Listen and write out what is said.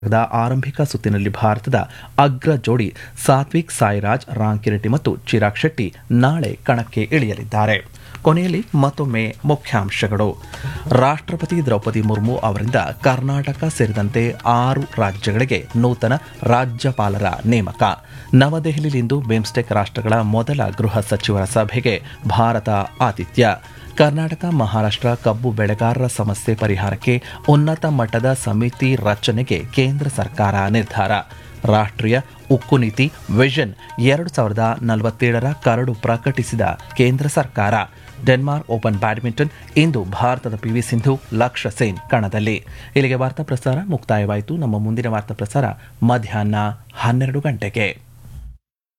the ಆರಂಭಿಕ ಸುತ್ತಿನಲ್ಲಿ ಭಾರತದ ಅಗ್ರ ಜೋಡಿ ಸಾತ್ವಿಕ್ ಸಾಯಿರಾಜ್ ರಾಂಕಿರೆಡ್ಡಿ ಮತ್ತು ಚಿರಾಗ್ ಶೆಟ್ಟಿ ನಾಳೆ ಕಣಕ್ಕೆ ಇಳಿಯಲಿದ್ದಾರೆ ಕೊನೆಯಲ್ಲಿ ಮತ್ತೊಮ್ಮೆ ಮುಖ್ಯಾಂಶಗಳು ರಾಷ್ಟ್ರಪತಿ ದ್ರೌಪದಿ ಮುರ್ಮು ಅವರಿಂದ ಕರ್ನಾಟಕ ಸೇರಿದಂತೆ ಆರು ರಾಜ್ಯಗಳಿಗೆ ನೂತನ ರಾಜ್ಯಪಾಲರ ನೇಮಕ ನವದೆಹಲಿಯಲ್ಲಿಂದು ಬಿಮ್ಸ್ಟೆಕ್ ರಾಷ್ಟ್ರಗಳ ಮೊದಲ ಗೃಹ ಸಚಿವರ ಸಭೆಗೆ ಭಾರತ ಆತಿಥ್ಯ ಕರ್ನಾಟಕ ಮಹಾರಾಷ್ಟ್ರ ಕಬ್ಬು ಬೆಳೆಗಾರರ ಸಮಸ್ಯೆ ಪರಿಹಾರಕ್ಕೆ ಉನ್ನತ ಮಟ್ಟದ ಸಮಿತಿ ರಚನೆಗೆ ಕೇಂದ್ರ ಸರ್ಕಾರ ನಿರ್ಧಾರ ರಾಷ್ಟ್ರೀಯ ಉಕ್ಕು ನೀತಿ ವಿಷನ್ ಎರಡು ಸಾವಿರದ ನಲವತ್ತೇಳರ ಕರಡು ಪ್ರಕಟಿಸಿದ ಕೇಂದ್ರ ಸರ್ಕಾರ ಡೆನ್ಮಾರ್ಕ್ ಓಪನ್ ಬ್ಯಾಡ್ಮಿಂಟನ್ ಇಂದು ಭಾರತದ ಪಿವಿ ಸಿಂಧು ಲಕ್ಷ್ಯ ಸೇನ್ ಕಣದಲ್ಲಿ ಇಲ್ಲಿಗೆ ವಾರ್ತಾ ಪ್ರಸಾರ ಮುಕ್ತಾಯವಾಯಿತು ನಮ್ಮ ಮುಂದಿನ ವಾರ್ತಾ ಪ್ರಸಾರ ಮಧ್ಯಾಹ್ನ ಹನ್ನೆರಡು ಗಂಟೆಗೆ